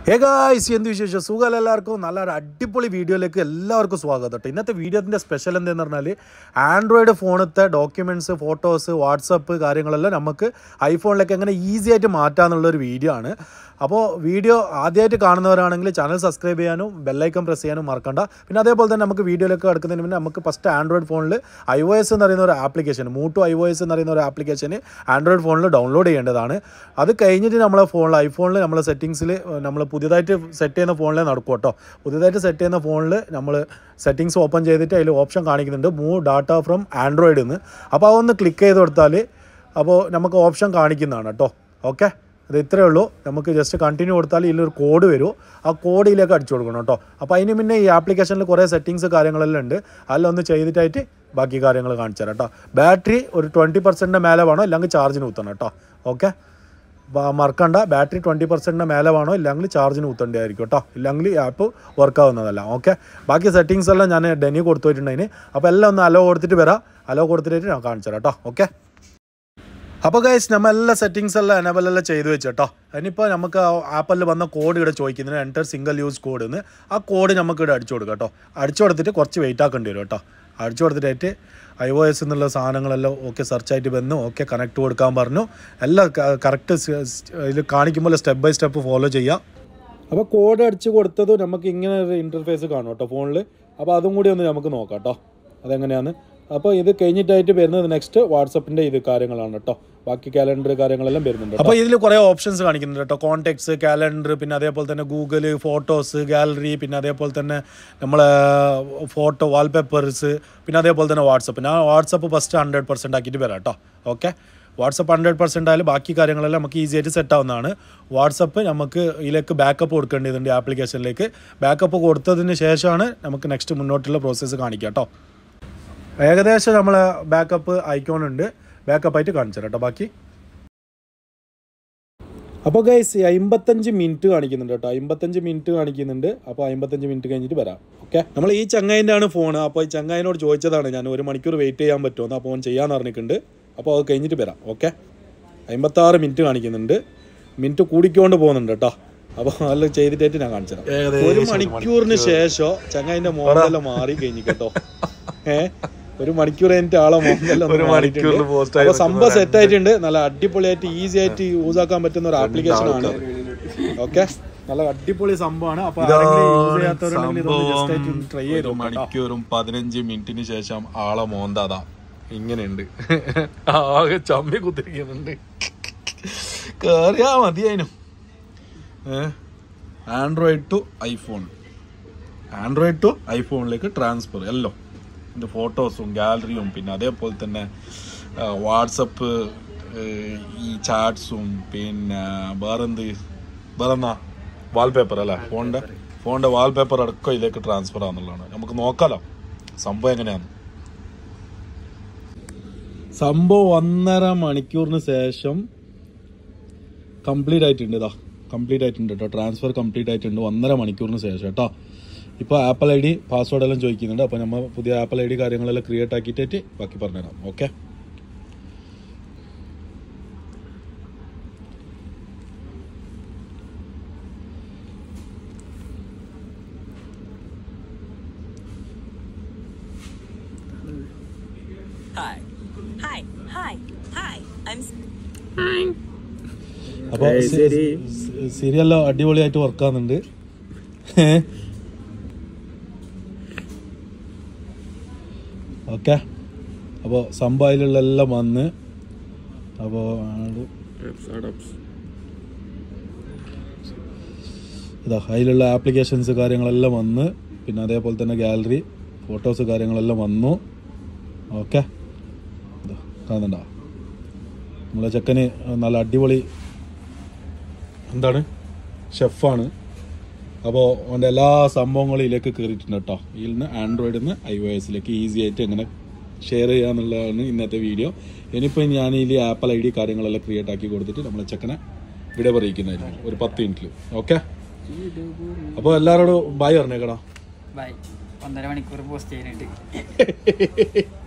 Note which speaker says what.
Speaker 1: Hey guys എന്ത് വിശേഷം സുഖമല്ല എല്ലാവർക്കും നല്ല ഒരു അടിപൊളി വീഡിയോയിലേക്ക് എല്ലാവർക്കും സ്വാഗതം കേട്ടോ ഇന്നത്തെ വീഡിയോത്തിൻ്റെ സ്പെഷ്യൽ എന്തെന്ന് പറഞ്ഞാൽ ആൻഡ്രോയിഡ് ഫോണത്തെ ഡോക്യുമെൻറ്റ്സ് ഫോട്ടോസ് വാട്സപ്പ് കാര്യങ്ങളെല്ലാം നമുക്ക് ഐഫോണിലേക്ക് എങ്ങനെ ഈസി ആയിട്ട് മാറ്റാമെന്നുള്ളൊരു വീഡിയോ ആണ് അപ്പോൾ വീഡിയോ ആദ്യമായിട്ട് കാണുന്നവരാണെങ്കിൽ ചാനൽ സബ്സ്ക്രൈബ് ചെയ്യാനും ബെല്ലൈക്കൺ പ്രസ് ചെയ്യാനും മറക്കണ്ട പിന്നെ അതേപോലെ തന്നെ നമുക്ക് വീഡിയോയിലേക്ക് കിടക്കുന്നതിന് മുന്നേ നമുക്ക് ഫസ്റ്റ് ആൻഡ്രോയിഡ് ഫോണിൽ ഐ ഒ എസ് എന്ന് പറയുന്ന ഒരു ആപ്ലിക്കേഷൻ മൂട്ടു ഐ ഒ എസ് എന്ന് പറയുന്ന ഒരു ആപ്ലിക്കേഷൻ ആൻഡ്രോയിഡ് ഫോണിൽ ഡൗൺലോഡ് ചെയ്യേണ്ടതാണ് അത് കഴിഞ്ഞിട്ട് നമ്മളെ ഫോണിൽ ഐഫോണിൽ നമ്മളെ സെറ്റിങ്സിൽ നമ്മൾ പുതിയതായിട്ട് സെറ്റ് ചെയ്യുന്ന ഫോണിലേ നടക്കും കേട്ടോ പുതിയതായിട്ട് സെറ്റ് ചെയ്യുന്ന ഫോണിൽ നമ്മൾ സെറ്റിങ്സ് ഓപ്പൺ ചെയ്തിട്ട് അതിൽ ഓപ്ഷൻ കാണിക്കുന്നുണ്ട് മൂവ് ഡാറ്റ ഫ്രം ആൻഡ്രോയിഡ് എന്ന് അപ്പോൾ അതൊന്ന് ക്ലിക്ക് ചെയ്ത് കൊടുത്താൽ അപ്പോൾ നമുക്ക് ഓപ്ഷൻ കാണിക്കുന്നതാണ് കേട്ടോ ഓക്കെ അത് ഇത്രയേ ഉള്ളൂ നമുക്ക് ജസ്റ്റ് കണ്ടിന്യൂ കൊടുത്താൽ ഇതിലൊരു കോഡ് വരും ആ കോഡ് ഇതിലേക്ക് അടിച്ചു കൊടുക്കണം കേട്ടോ അപ്പോൾ അതിന് മുന്നേ ഈ ആപ്ലിക്കേഷനിൽ കുറേ സെറ്റിങ്സ് കാര്യങ്ങളെല്ലാം ഉണ്ട് അതെല്ലാം ഒന്ന് ചെയ്തിട്ടായിട്ട് ബാക്കി കാര്യങ്ങൾ കാണിച്ചു തരാം കേട്ടോ ബാറ്ററി ഒരു ട്വൻറ്റി പെർസെൻറ്റിൻ്റെ മേലെ വേണോ ഇല്ലെങ്കിൽ ചാർജിന് കുത്തണം കേട്ടോ ഓക്കെ മറക്കണ്ട ബാറ്ററി ട്വൻറ്റി പെർസെൻറ്റിൻ്റെ മേലെ വേണോ ഇല്ലെങ്കിൽ ചാർജിന് കുത്തേണ്ടതായിരിക്കും കേട്ടോ ഇല്ലെങ്കിൽ ആപ്പ് വർക്ക് ആവുന്നതല്ല ഓക്കെ ബാക്കി സെറ്റിങ്സ് എല്ലാം ഞാൻ ഡെനി കൊടുത്തു പോയിട്ടുണ്ടതിന് അപ്പോൾ എല്ലാം ഒന്ന് അലോ കൊടുത്തിട്ട് വരാം അലോ കൊടുത്തിട്ട് ഞാൻ കാണിച്ചു തരാം കേട്ടോ ഓക്കെ അപ്പോൾ ഗൈസ് നമ്മൾ എല്ലാ സെറ്റിങ്സ് എല്ലാം എനബിൾ എല്ലാം ചെയ്തു വെച്ചേട്ടോ അതിനിപ്പോൾ നമുക്ക് ആപ്പിൽ വന്ന കോഡ് ഇവിടെ ചോദിക്കുന്നത് എൻ്റർ സിംഗിൾ യൂസ് കോഡ് എന്ന് ആ കോഡ് നമുക്ക് ഇവിടെ അടിച്ചു കൊടുക്കാം കേട്ടോ അടിച്ചു കൊടുത്തിട്ട് കുറച്ച് വെയിറ്റ് ആക്കേണ്ടി വരും കേട്ടോ അടിച്ചു കൊടുത്തിട്ടായിട്ട് ഐ ഒ എസ് എന്നുള്ള സാധനങ്ങളെല്ലാം ഓക്കെ സെർച്ചായിട്ട് വന്നു ഓക്കെ കണക്ട് കൊടുക്കാൻ പറഞ്ഞു എല്ലാം കറക്റ്റ് ഇതിൽ കാണിക്കുമ്പോൾ സ്റ്റെപ്പ് ബൈ സ്റ്റെപ്പ് ഫോളോ ചെയ്യാം അപ്പോൾ കോഡ് അടിച്ച് കൊടുത്തത് നമുക്ക് ഇങ്ങനെ ഒരു ഇൻ്റർഫേസ് കാണും കേട്ടോ ഫോണിൽ അപ്പോൾ അതും കൂടി ഒന്ന് നമുക്ക് നോക്കാം കേട്ടോ അതെങ്ങനെയാണ് അപ്പോൾ ഇത് കഴിഞ്ഞിട്ടായിട്ട് വരുന്നത് നെക്സ്റ്റ് വാട്സപ്പിൻ്റെ ഇത് കാര്യങ്ങളാണ് കേട്ടോ ബാക്കി കാലണ്ടർ കാര്യങ്ങളെല്ലാം വരുന്നുണ്ട് അപ്പോൾ ഇതിൽ കുറേ ഓപ്ഷൻസ് കാണിക്കുന്നുണ്ട് കേട്ടോ കോൺടാക്ട്സ് കാലണ്ടർ പിന്നെ അതേപോലെ തന്നെ ഗൂഗിൾ ഫോട്ടോസ് ഗാലറി പിന്നെ അതേപോലെ തന്നെ നമ്മളെ ഫോട്ടോ വാൾപേപ്പേഴ്സ് പിന്നെ അതേപോലെ തന്നെ വാട്സപ്പ് ഞാൻ വാട്സപ്പ് ഫസ്റ്റ് ഹൺഡ്രഡ് പെർസെൻറ്റ് ആക്കിയിട്ട് വരാം കേട്ടോ ഓക്കെ വാട്സപ്പ് ഹൺഡ്രഡ് പെർസെൻ്റ് ആയാലും ബാക്കി കാര്യങ്ങളെല്ലാം നമുക്ക് ഈസി ആയിട്ട് സെറ്റ് ആവുന്നതാണ് വാട്സപ്പ് നമുക്ക് ഇതിലേക്ക് ബാക്കപ്പ് കൊടുക്കേണ്ടതുണ്ട് ആപ്ലിക്കേഷനിലേക്ക് ബാക്കപ്പ് കൊടുത്തതിന് ശേഷമാണ് നമുക്ക് നെക്സ്റ്റ് മുന്നോട്ടുള്ള പ്രോസസ്സ് കാണിക്കുക കേട്ടോ ഏകദേശം നമ്മൾ ബാക്കപ്പ് ഐക്കോൺ ഉണ്ട് ബാക്കപ്പ് ആയിട്ട് കാണിച്ചു കേട്ടോ ബാക്കി അപ്പോൾ ഗൈസ് അമ്പത്തഞ്ച് മിനിറ്റ് കാണിക്കുന്നുണ്ട് കേട്ടോ അമ്പത്തഞ്ച് മിനിറ്റ് കാണിക്കുന്നുണ്ട് അപ്പോൾ അമ്പത്തഞ്ച് മിനിറ്റ് കഴിഞ്ഞിട്ട് വരാം ഓക്കെ നമ്മൾ ഈ ചങ്ങായിൻ്റെ ആണ് ഫോൺ അപ്പോൾ ഈ ചങ്ങായിനോട് ചോദിച്ചതാണ് ഞാൻ ഒരു മണിക്കൂർ വെയിറ്റ് ചെയ്യാൻ പറ്റുമോ അപ്പോൾ ഫോൺ ചെയ്യാൻ പറഞ്ഞിട്ടുണ്ട് അപ്പോൾ അത് കഴിഞ്ഞിട്ട് വരാം ഓക്കെ അമ്പത്താറ് മിനിറ്റ് കാണിക്കുന്നുണ്ട് മിനിറ്റ് കൂടിക്കൊണ്ട് പോകുന്നുണ്ട് കേട്ടോ അപ്പോൾ അതെല്ലാം ചെയ്തിട്ടായിട്ട് ഞാൻ കാണിച്ചു തരാം ഒരു മണിക്കൂറിന് ശേഷം ചങ്ങായിൻ്റെ മോഡലെല്ലാം മാറി കഴിഞ്ഞു കേട്ടോ ഏഹ് ഒരു മണിക്കൂർ കഴിഞ്ഞിട്ട് ആളെ മോഡലെല്ലാം
Speaker 2: ഒരു മണിക്കൂറിൽ പോസ്റ്റ്
Speaker 1: അപ്പോൾ സംഭവം സെറ്റ് ആയിട്ടുണ്ട് നല്ല അടിപൊളിയായിട്ട് ഈസി ആയിട്ട് യൂസ് ആക്കാൻ പറ്റുന്ന ഒരു ആപ്ലിക്കേഷൻ ആണ് ഓക്കെ നല്ല അടിപൊളി സംഭവമാണ് അപ്പൊ യൂസ് ചെയ്യാത്തവരുണ്ടെങ്കിൽ ഇതൊന്ന് just ആയിട്ട് ട്രൈ ചെയ്ത്
Speaker 2: ഒരു
Speaker 1: നോക്കാം കേട്ടോ.
Speaker 2: മണിക്കൂറും പതിനഞ്ച് മിനിറ്റിന് ശേഷം ആളെ മോന്താതാ ഇങ്ങനെയുണ്ട് ആകെ ചമ്മി കുത്തിരിക്കുന്നുണ്ട് കേറിയാ മതിയായിനും android to iPhone android to ഐഫോണിലേക്ക് ട്രാൻസ്ഫർ എല്ലാം ഇതിൻ്റെ ഫോട്ടോസും ഗാലറിയും പിന്നെ അതേപോലെ തന്നെ വാട്സപ്പ് ഈ ചാറ്റ്സും പിന്നെ വേറെന്ത് വേറെന്നാ വാൾപേപ്പർ അല്ലേ ഫോണിൻ്റെ ഫോണിൻ്റെ വാൾപേപ്പർ അടക്കം ഇതിലേക്ക് ട്രാൻസ്ഫർ ആണെന്നുള്ളതാണ് നമുക്ക് നോക്കാലോ സംഭവം എങ്ങനെയാണ് സംഭവം ഒന്നര മണിക്കൂറിന് ശേഷം കംപ്ലീറ്റ് ആയിട്ടുണ്ട് ഇതാ കംപ്ലീറ്റ് ആയിട്ടുണ്ട് കേട്ടോ ട്രാൻസ്ഫർ കംപ്ലീറ്റ് ആയിട്ടുണ്ട് ഒന്നര മണിക്കൂറിന് ശേഷം കേട്ടോ ഇപ്പോൾ ആപ്പിൾ ഐ ഡി പാസ്വേഡ് എല്ലാം ചോദിക്കുന്നുണ്ട് അപ്പോൾ നമ്മൾ പുതിയ ആപ്പിൾ ഐ ഡി കാര്യങ്ങളെല്ലാം ക്രിയേറ്റ് ആക്കിയിട്ട് ബാക്കി പറഞ്ഞുതരാം okay
Speaker 3: Hi. Hi. Hi. Hi. I'm.
Speaker 1: അപ്പോൾ സീരിയലെല്ലാം അടിപൊളിയായിട്ട് വർക്ക് ആവുന്നുണ്ട് ഓക്കെ അപ്പോൾ സംഭവം അതിലുള്ള എല്ലാം വന്ന് അപ്പോൾ ഇതാ അതിലുള്ള ആപ്ലിക്കേഷൻസ് കാര്യങ്ങളെല്ലാം വന്ന് പിന്നെ അതേപോലെ തന്നെ ഗാലറി ഫോട്ടോസ് കാര്യങ്ങളെല്ലാം വന്നു ഓക്കെ ഇതാ കാണുന്നുണ്ടോ നമ്മളെ ചെക്കന് നല്ല അടിപൊളി എന്താണ് ഷെഫാണ് അപ്പോൾ അവൻ്റെ എല്ലാ സംഭവങ്ങളും ഇതിലേക്ക് കയറിയിട്ടുണ്ട് കേട്ടോ ഇതിൽ നിന്ന് ആൻഡ്രോയിഡിൽ നിന്ന് ഐ ഒ എസിലേക്ക് ഈസി ആയിട്ട് എങ്ങനെ ഷെയർ ചെയ്യുക എന്നുള്ളതാണ് ഇന്നത്തെ വീഡിയോ ഇനിയിപ്പോൾ ഞാൻ ഇതിൽ ആപ്പിൾ ഐ ഡി കാര്യങ്ങളെല്ലാം ക്രിയേറ്റ് ആക്കി കൊടുത്തിട്ട് നമ്മളെ ചെക്കനെ വിട പറയിക്കുന്നതായിരിക്കും ഒരു പത്ത് മിനിറ്റിൽ ഓക്കെ അപ്പോൾ എല്ലാവരോടും ബായ് പറഞ്ഞേക്കടാ
Speaker 4: ബൈ ഒന്നര മണിക്കൂർ പോസ്റ്റ് ചെയ്യാനായിട്ട്